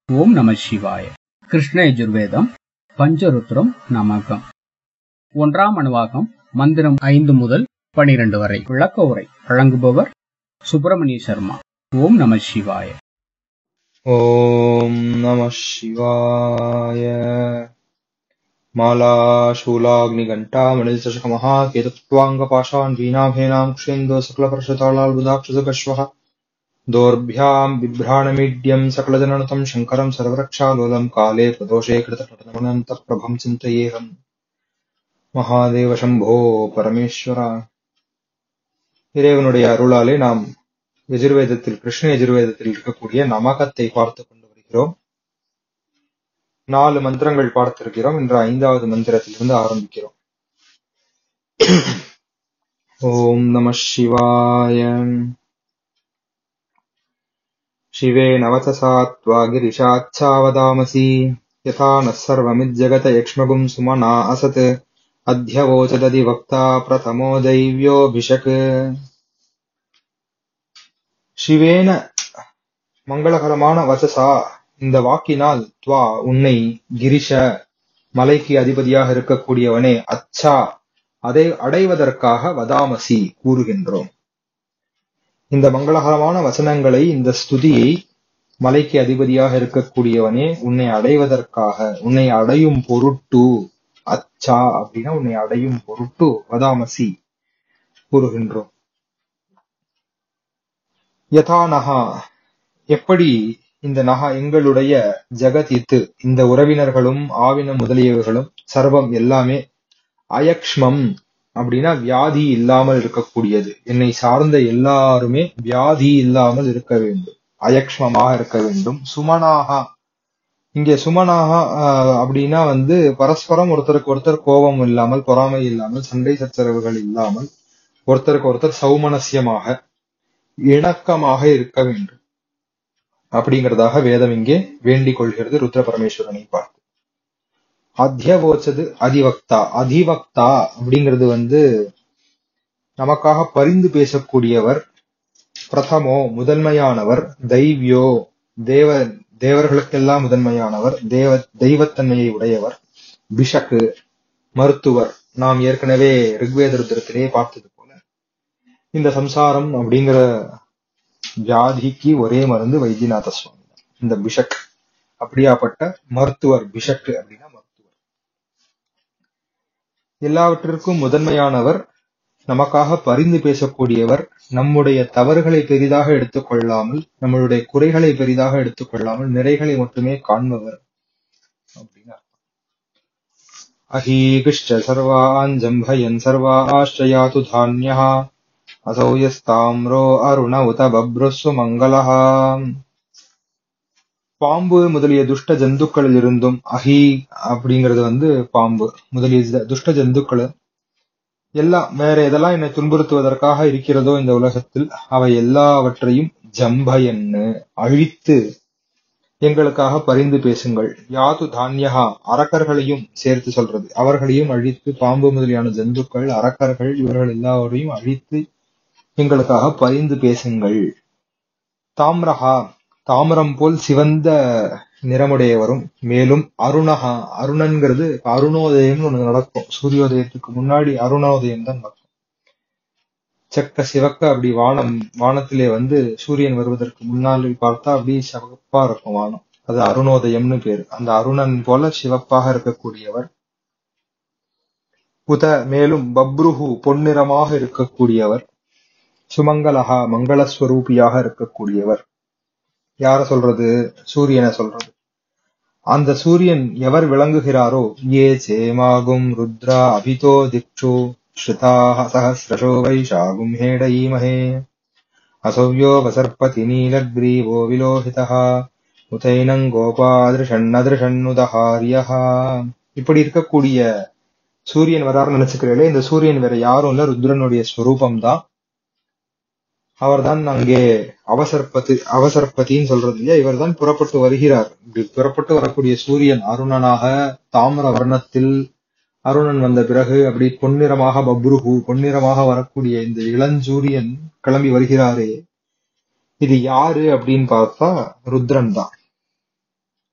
ஓம் நம சிவாய கிருஷ்ண யஜுர்வேதம் பஞ்சருத்ரம் நமகம் ஒன்றாம் அணுவாகம் மந்திரம் ஐந்து முதல் பனிரெண்டு வரை விளக்க உரை வழங்குபவர் சுப்பிரமணிய சர்மா ஓம் நம சிவாய ॐ नमः शिवाय मालाशूलाग्निघण्टामणिचषकमः केतुत्वाङ्गपाशान् वीणाभेनां क्षेन्दो सकलपर्षतालाल्बुधाक्षसकश्वः दोर्भ्याम् बिभ्राणमीड्यम् सकलजननुतम् शङ्करम् सर्वरक्षालोलम् काले प्रदोषे कृतपटनमनन्तप्रभम् चिन्तयेऽहम् மகாதேவ சம்போ பரமேஸ்வரா இறைவனுடைய அருளாலே நாம் எஜுர்வேதத்தில் கிருஷ்ண எஜுர்வேதத்தில் இருக்கக்கூடிய நமகத்தை பார்த்து கொண்டு வருகிறோம் நாலு மந்திரங்கள் பார்த்திருக்கிறோம் இன்று ஐந்தாவது மந்திரத்திலிருந்து ஆரம்பிக்கிறோம் ஓம் நம சிவாய शिवे नवतसा त्वा गिरिशाच्छावदामसि यथा नः सर्वमिज्जगत यक्ष्मगुम् सुमना असत् अध्यवोचदधि वक्ता प्रथमो दैव्योऽभिषक् சிவேன மங்களகரமான வசசா இந்த வாக்கினால் துவா உன்னை கிரிஷ மலைக்கு அதிபதியாக இருக்கக்கூடியவனே அச்சா அதை அடைவதற்காக வதாமசி கூறுகின்றோம் இந்த மங்களகரமான வசனங்களை இந்த ஸ்துதியை மலைக்கு அதிபதியாக இருக்கக்கூடியவனே உன்னை அடைவதற்காக உன்னை அடையும் பொருட்டு அச்சா அப்படின்னா உன்னை அடையும் பொருட்டு வதாமசி கூறுகின்றோம் யதா நகா எப்படி இந்த நகா எங்களுடைய ஜெகதித்து இந்த உறவினர்களும் ஆவினம் முதலியவர்களும் சர்வம் எல்லாமே அயக்ஷ்மம் அப்படின்னா வியாதி இல்லாமல் இருக்கக்கூடியது என்னை சார்ந்த எல்லாருமே வியாதி இல்லாமல் இருக்க வேண்டும் அயக்ஷ்மமாக இருக்க வேண்டும் சுமனாகா இங்க சுமனாகா ஆஹ், அப்படின்னா வந்து பரஸ்பரம் ஒருத்தருக்கு ஒருத்தர் கோபம் இல்லாமல் பொறாமை இல்லாமல் சண்டை சச்சரவுகள் இல்லாமல் ஒருத்தருக்கு ஒருத்தர் சௌமனசியமாக இணக்கமாக இருக்க வேண்டும் அப்படிங்கிறதாக வேதம் இங்கே வேண்டிக் கொள்கிறது ருத்ர பரமேஸ்வரனை பார்த்து அத்தியவோச்சது அதிவக்தா அதிவக்தா அப்படிங்கிறது வந்து நமக்காக பரிந்து பேசக்கூடியவர் பிரதமோ முதன்மையானவர் தெய்வியோ தேவ தேவர்களுக்கெல்லாம் முதன்மையானவர் தேவ தெய்வத்தன்மையை உடையவர் பிஷக்கு மருத்துவர் நாம் ஏற்கனவே ரிக்வேத ருத்ரத்திலே பார்த்தது போல இந்த சம்சாரம் அப்படிங்கிற வியாதிக்கு ஒரே மருந்து வைத்தியநாத சுவாமி தான். இந்த பிஷக் அப்படியாப்பட்ட மருத்துவர் பிஷக் அப்படின்னா மருத்துவர் எல்லாவற்றிற்கும் முதன்மையானவர் நமக்காக பரிந்து பேசக்கூடியவர் நம்முடைய தவறுகளை பெரிதாக எடுத்துக்கொள்ளாமல் நம்மளுடைய குறைகளை பெரிதாக எடுத்துக்கொள்ளாமல் நிறைகளை மட்டுமே காண்பவர் அப்படின்னா அஹீகிஷ்ட சர்வான் ஜம்பயன் சர்வா ஆஷ்டயாத்து தான்யா असौ यस्ताम्रो அருண உத பப்ருஸ்வ மங்களஹா பாம்பு முதலிய துஷ்ட ஜந்துக்களில் இருந்தும் அஹி அப்படிங்கிறது வந்து பாம்பு முதலிய ஜ- துஷ்ட ஜந்துக்கள் எல்லாம் வேற எதெல்லாம் என்னை துன்புறுத்துவதற்காக இருக்கிறதோ இந்த உலகத்தில் அவை எல்லாவற்றையும் ஜம்பயன்னு அழித்து எங்களுக்காக பரிந்து பேசுங்கள் யாது தான்யகா அரக்கர்களையும் சேர்த்து சொல்றது அவர்களையும் அழித்து பாம்பு முதலியான ஜந்துக்கள் அரக்கர்கள் இவர்கள் எல்லாவரையும் அழித்து எங்களுக்காக பரிந்து பேசுங்கள் தாம்ரஹா தாமிரம் போல் சிவந்த நிறமுடையவரும் மேலும் அருணஹா அருணன்கிறது இப்ப அருணோதயம்னு ஒண்ணு நடக்கும் சூரியோதயத்துக்கு முன்னாடி அருணோதயம் தான் நடக்கும் செக்க சிவக்க அப்படி வானம் வானத்திலே வந்து சூரியன் வருவதற்கு முன்னால் பார்த்தா அப்படி சிவப்பா இருக்கும் வானம் அது அருணோதயம்னு பேரு அந்த அருணன் போல சிவப்பாக இருக்கக்கூடியவர் உத மேலும் பப்ருஹு பொன்னிறமாக இருக்கக்கூடியவர் சுமங்கலஹா மங்களஸ்வரூபியாக இருக்கக்கூடியவர் யார சொல்றது சூரியனை சொல்றது அந்த சூரியன் எவர் விளங்குகிறாரோ ஏ சேமாகும் ருத்ரா அபிதோ திக்ஷு ஸ்ருதாக சஹசிரசோ வைஷாகும் ஹேடயீமஹே அசௌயோ வசர்பதி நீலக்ரீவோ விலோகிதா உதைனங் கோபாதிருஷன்னதிருஷன்னுதஹாரியஹா இப்படி இருக்கக்கூடிய சூரியன் வராருன்னு நினைச்சுக்கிறீங்களே இந்த சூரியன் வேற யாரும் இல்ல ருத்ரனுடைய ஸ்வரூபம் தான் அவர்தான் அங்கே அவசரப்பதி அவசரப்பதின்னு சொல்றது இல்லையா இவர்தான் புறப்பட்டு வருகிறார் இப்படி புறப்பட்டு வரக்கூடிய சூரியன் அருணனாக தாமிர வர்ணத்தில் அருணன் வந்த பிறகு அப்படி பொன்னிறமாக பப்ருகு பொன்னிறமாக வரக்கூடிய இந்த இளஞ்சூரியன் கிளம்பி வருகிறாரே இது யாரு அப்படின்னு பார்த்தா ருத்ரன் தான்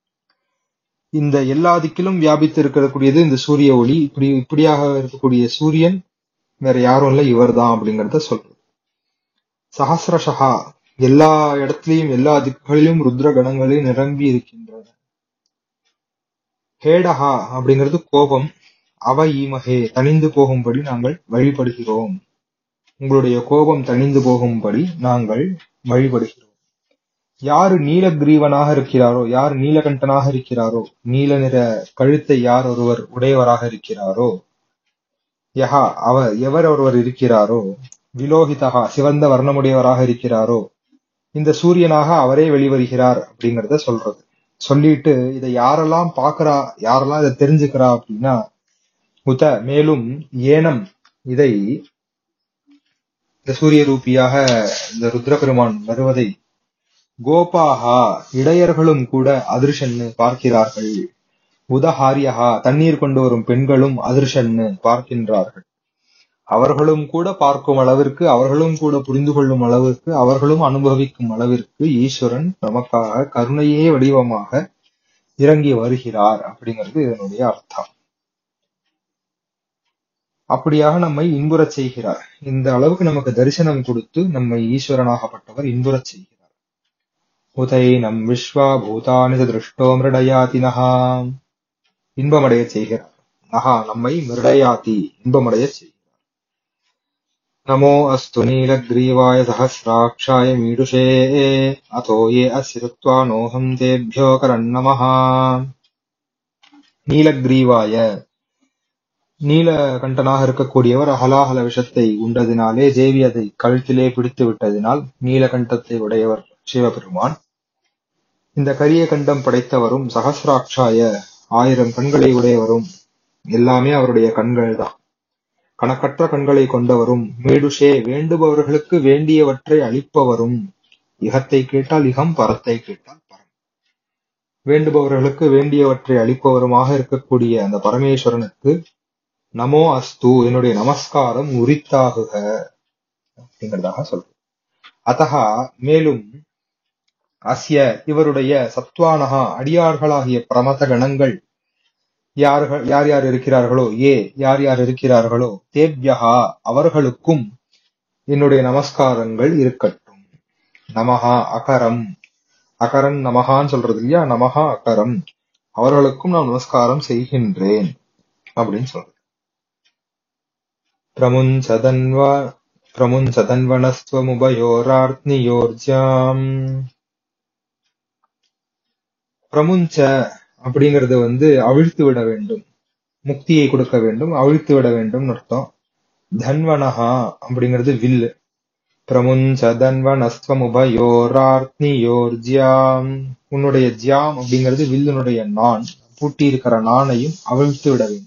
இந்த எல்லா திக்கிலும் வியாபித்து இருக்கக்கூடியது இந்த சூரிய ஒளி இப்படி இப்படியாக இருக்கக்கூடிய சூரியன் வேற யாரும் இல்ல இவர்தான் அப்படிங்கறத சொல்றது சஹசிரஷகா எல்லா இடத்துலயும் எல்லா திக்குகளிலும் ருத்ர கணங்களே நிரம்பி இருக்கின்றன ஹேடஹா அப்படிங்கிறது கோபம் அவ ஈமஹே தணிந்து போகும்படி நாங்கள் வழிபடுகிறோம் உங்களுடைய கோபம் தணிந்து போகும்படி நாங்கள் வழிபடுகிறோம் யாரு நீலகிரீவனாக இருக்கிறாரோ யார் நீலகண்டனாக இருக்கிறாரோ நீல நிற கழுத்தை யார் ஒருவர் உடையவராக இருக்கிறாரோ யஹா அவர் எவர் ஒருவர் இருக்கிறாரோ விலோகிதகா சிவந்த வர்ணமுடையவராக இருக்கிறாரோ இந்த சூரியனாக அவரே வெளிவருகிறார் அப்படிங்கறத சொல்றது சொல்லிட்டு இதை யாரெல்லாம் பாக்குறா யாரெல்லாம் இதை தெரிஞ்சுக்கிறா அப்படின்னா உத மேலும் ஏனம் இதை இந்த சூரிய ரூபியாக இந்த ருத்ர பெருமான் வருவதை கோபாகா இடையர்களும் கூட அதிர்ஷன்னு பார்க்கிறார்கள் உதஹாரியகா தண்ணீர் கொண்டு வரும் பெண்களும் அதிர்ஷன்னு பார்க்கின்றார்கள் அவர்களும் கூட பார்க்கும் அளவிற்கு அவர்களும் கூட புரிந்து கொள்ளும் அளவிற்கு அவர்களும் அனுபவிக்கும் அளவிற்கு ஈஸ்வரன் நமக்காக கருணையே வடிவமாக இறங்கி வருகிறார் அப்படிங்கிறது இதனுடைய அர்த்தம் அப்படியாக நம்மை இன்புறச் செய்கிறார் இந்த அளவுக்கு நமக்கு தரிசனம் கொடுத்து நம்மை ஈஸ்வரனாகப்பட்டவர் இன்புறச் செய்கிறார் உதைனம் விஸ்வா பூதானி திருஷ்டோ மிருடயாதினஹா இன்பமடைய செய்கிறார் நகா நம்மை மிருடயாதி இன்பமடைய செய்கிறார் नमो अस्तु नीलग्रीवाय सहस्राक्षाय मीडुषे अतो ये अस्य तत्त्वानोऽहं तेभ्यो करन्नमः நீலக்ரீவாய நீலகண்டனாக இருக்கக்கூடியவர் ஹலாஹல விஷத்தை உண்டதினாலே தேவி அதை கழுத்திலே பிடித்து விட்டதினால் நீலகண்டத்தை உடையவர் சிவபெருமான் இந்த கரிய கண்டம் படைத்தவரும் சகசிராட்சாய ஆயிரம் கண்களை உடையவரும் எல்லாமே அவருடைய கண்கள் தான் கணக்கற்ற கண்களை கொண்டவரும் மேடுஷே வேண்டுபவர்களுக்கு வேண்டியவற்றை அளிப்பவரும் இகத்தை கேட்டால் இகம் பரத்தை கேட்டால் பரம் வேண்டுபவர்களுக்கு வேண்டியவற்றை அளிப்பவருமாக இருக்கக்கூடிய அந்த பரமேஸ்வரனுக்கு நமோ அஸ்து என்னுடைய நமஸ்காரம் உரித்தாகுக அப்படிங்கிறதாக சொல்றோம் அத்தகா மேலும் அஸ்ய இவருடைய சத்வானகா அடியார்களாகிய பிரமத கணங்கள் யார்கள் யார் யார் இருக்கிறார்களோ ஏ யார் யார் இருக்கிறார்களோ தேவ்யகா அவர்களுக்கும் என்னுடைய நமஸ்காரங்கள் இருக்கட்டும் நமஹா அகரம் அகரன் நமகான்னு சொல்றது இல்லையா நமஹா அகரம் அவர்களுக்கும் நான் நமஸ்காரம் செய்கின்றேன் அப்படின்னு சொல்றது பிரமுஞ்சதன்வா பிரமுஞ்சதன்வனஸ்துவமுபயோரார்த்னியோர்ஜாம் பிரமுஞ்ச அப்படிங்கறது வந்து அவிழ்த்து விட வேண்டும் முக்தியை கொடுக்க வேண்டும் அவிழ்த்து விட வேண்டும் அர்த்தம் தன்வனஹா அப்படிங்கிறது வில்லு பிரமுஞ்ச தன்வனஸ்துவமுபயோரார்த்னியோர்ஜியாம் உன்னுடைய ஜியாம் அப்படிங்கிறது வில்லுனுடைய நான் பூட்டி இருக்கிற நானையும் அவிழ்த்து விட வேண்டும்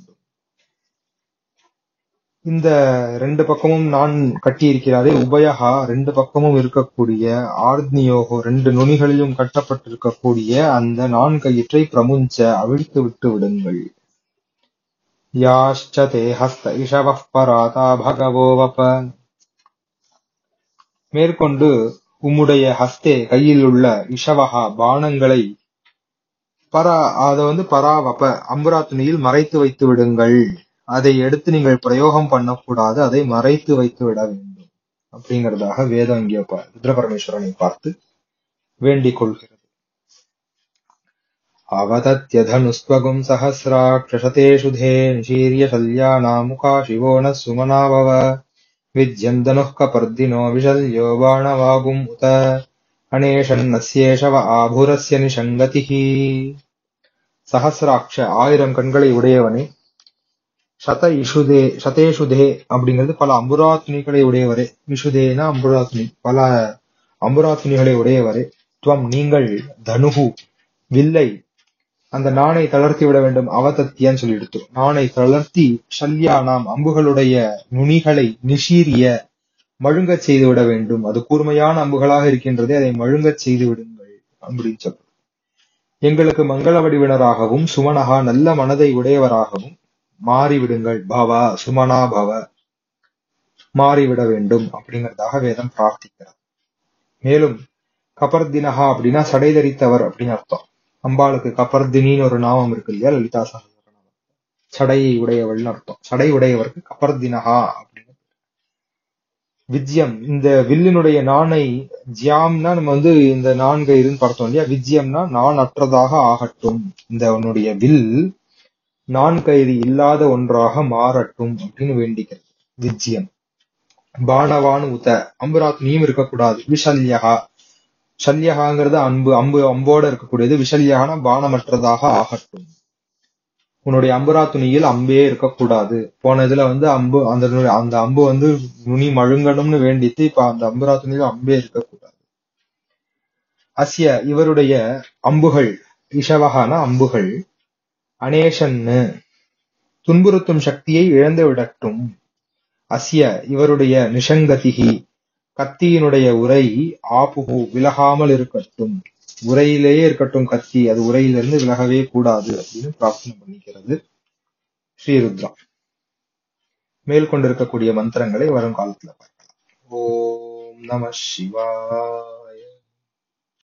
இந்த ரெண்டு பக்கமும் நான் கட்டி இருக்கிறாரே உபயகா ரெண்டு பக்கமும் இருக்கக்கூடிய ஆர்த்னியோகோ ரெண்டு நுனிகளிலும் கட்டப்பட்டிருக்கக்கூடிய அந்த நான் கயிற்றை பிரமுஞ்ச அவிழ்த்து விட்டு விடுங்கள் யாஷ்ச தே ஹஸ்த இஷவ பராதா பகவோ வப மேற்கொண்டு உம்முடைய ஹஸ்தே கையில் உள்ள இஷவகா பானங்களை பரா அதை வந்து பராவப அம்புரா துணியில் மறைத்து வைத்து விடுங்கள் அதை எடுத்து நீங்கள் பிரயோகம் பண்ணக்கூடாது அதை மறைத்து வைத்து விட வேண்டும் அப்படிங்கறதாக வேதம் இங்கே பா- ருத்ர பரமேஸ்வரனை பார்த்து வேண்டிக் கொள்கிறது அவதத்யதனுஸ்வகும் சஹசிராட்சசதேஷு தே நிஷீரிய சல்யானாமுகா சிவோ ந சுமனாபவ வித்யம் தனுः கபர்தினோ விஷல்யோ பாணவாகும் உத அனேஷன்னஸ்யேஷவ ஆபுரஸ்ய நிஷங்கதிः சஹசிராட்ச ஆயிரம் கண்களை உடையவனே சத இஷுதே சதேஷுதே அப்படிங்கிறது பல அம்புரா துணிகளை உடையவரே இஷுதேனா அம்புரா துணி பல அம்புரா துணிகளை உடையவரே துவம் நீங்கள் தனுகு வில்லை அந்த நாணை தளர்த்தி விட வேண்டும் அவதத்தியன்னு சொல்லி எடுத்தோம் நாணை தளர்த்தி ஷல்யா நாம் அம்புகளுடைய நுனிகளை நிஷீரிய மழுங்கச் செய்து விட வேண்டும் அது கூர்மையான அம்புகளாக இருக்கின்றதே அதை மழுங்கச் செய்து விடுங்கள் அப்படின்னு சொல்றோம் எங்களுக்கு மங்கள வடிவினராகவும் சுமனகா நல்ல மனதை உடையவராகவும் மாறிவிடுங்கள் பவ சுமனா பவ மாறிவிட வேண்டும் அப்படிங்கறதாக வேதம் பிரார்த்திக்கிறது மேலும் கபர்தினஹா அப்படின்னா சடை தரித்தவர் அப்படின்னு அர்த்தம் அம்பாளுக்கு கபர்தினின்னு ஒரு நாமம் இருக்கு இல்லையா லலிதா சகஸ்ரநாமம் சடையை உடையவள்னு அர்த்தம் சடை உடையவருக்கு கபர்தினஹா அப்படின்னு விஜயம் இந்த வில்லினுடைய நாணை ஜியாம்னா நம்ம வந்து இந்த நான்கு இதுன்னு பார்த்தோம் இல்லையா விஜயம்னா நான் அற்றதாக ஆகட்டும் இந்த உன்னுடைய வில் நான் கைதி இல்லாத ஒன்றாக மாறட்டும் அப்படின்னு வேண்டிக்கிறது விஜயம் பானவான் உத அம்புராத்னியும் இருக்கக்கூடாது விஷல்யகா ஷல்யகாங்கிறது அன்பு அம்பு அம்போட இருக்கக்கூடியது விஷல்யகான பானமற்றதாக ஆகட்டும் உன்னுடைய அம்புரா துணியில் அம்பே இருக்கக்கூடாது போன இதுல வந்து அம்பு அந்த நு- அந்த அம்பு வந்து நுனி மழுங்கணும்னு வேண்டித்து இப்ப அந்த அம்புரா துணியில் அம்பே இருக்கக்கூடாது அஸ்ய இவருடைய அம்புகள் இஷவகான அம்புகள் அனேஷன்னு துன்புறுத்தும் சக்தியை இழந்து விடட்டும் அஸ்ய இவருடைய நிஷங்கதிகி கத்தியினுடைய உரை ஆப்புகு விலகாமல் இருக்கட்டும் உரையிலேயே இருக்கட்டும் கத்தி அது உரையிலிருந்து விலகவே கூடாது அப்படின்னு பிரார்த்தனை பண்ணிக்கிறது ஸ்ரீருத்ரா மேல் கொண்டிருக்கக்கூடிய மந்திரங்களை வரும் காலத்துல பார்க்கலாம் ஓம் நம சிவாய